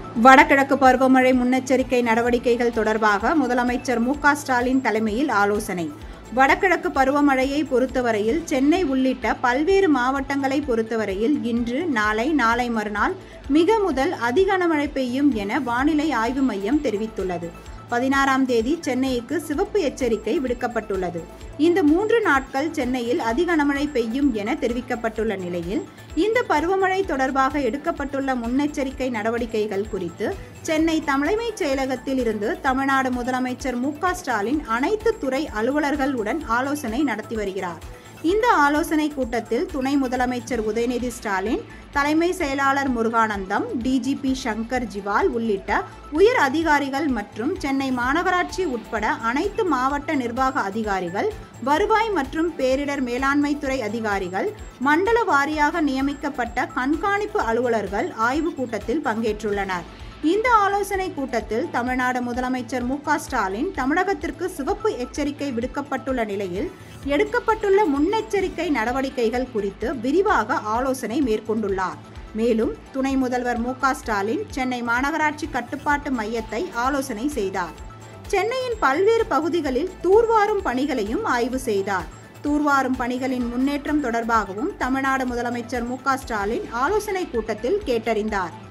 வடகிழக்கு பருவமழை முன்னெச்சரிக்கை நடவடிக்கைகள் தொடர்பாக முதலமைச்சர் மு க ஸ்டாலின் தலைமையில் ஆலோசனை வடகிழக்கு பருவமழையை பொறுத்தவரையில் சென்னை உள்ளிட்ட பல்வேறு மாவட்டங்களை பொறுத்தவரையில் இன்று நாளை நாளை மறுநாள் மிக முதல் அதி கனமழை பெய்யும் என வானிலை ஆய்வு மையம் தெரிவித்துள்ளது பதினாறாம் தேதி சென்னைக்கு சிவப்பு எச்சரிக்கை விடுக்கப்பட்டுள்ளது இந்த மூன்று நாட்கள் சென்னையில் அதி கனமழை பெய்யும் என தெரிவிக்கப்பட்டுள்ள நிலையில் இந்த பருவமழை தொடர்பாக எடுக்கப்பட்டுள்ள முன்னெச்சரிக்கை நடவடிக்கைகள் குறித்து சென்னை தலைமைச் செயலகத்தில் இருந்து தமிழ்நாடு முதலமைச்சர் மு க ஸ்டாலின் அனைத்து துறை அலுவலர்களுடன் ஆலோசனை நடத்தி வருகிறார் இந்த ஆலோசனை கூட்டத்தில் துணை முதலமைச்சர் உதயநிதி ஸ்டாலின் தலைமை செயலாளர் முருகானந்தம் டிஜிபி சங்கர் ஜிவால் உள்ளிட்ட உயர் அதிகாரிகள் மற்றும் சென்னை மாநகராட்சி உட்பட அனைத்து மாவட்ட நிர்வாக அதிகாரிகள் வருவாய் மற்றும் பேரிடர் மேலாண்மை துறை அதிகாரிகள் மண்டல வாரியாக நியமிக்கப்பட்ட கண்காணிப்பு அலுவலர்கள் ஆய்வுக் கூட்டத்தில் பங்கேற்றுள்ளனர் இந்த ஆலோசனை கூட்டத்தில் தமிழ்நாடு முதலமைச்சர் மு க ஸ்டாலின் தமிழகத்திற்கு சிவப்பு எச்சரிக்கை விடுக்கப்பட்டுள்ள நிலையில் எடுக்கப்பட்டுள்ள முன்னெச்சரிக்கை நடவடிக்கைகள் குறித்து விரிவாக ஆலோசனை மேற்கொண்டுள்ளார் மேலும் துணை முதல்வர் மு க ஸ்டாலின் சென்னை மாநகராட்சி கட்டுப்பாட்டு மையத்தை ஆலோசனை செய்தார் சென்னையின் பல்வேறு பகுதிகளில் தூர்வாரும் பணிகளையும் ஆய்வு செய்தார் தூர்வாரும் பணிகளின் முன்னேற்றம் தொடர்பாகவும் தமிழ்நாடு முதலமைச்சர் மு க ஸ்டாலின் ஆலோசனை கூட்டத்தில் கேட்டறிந்தார்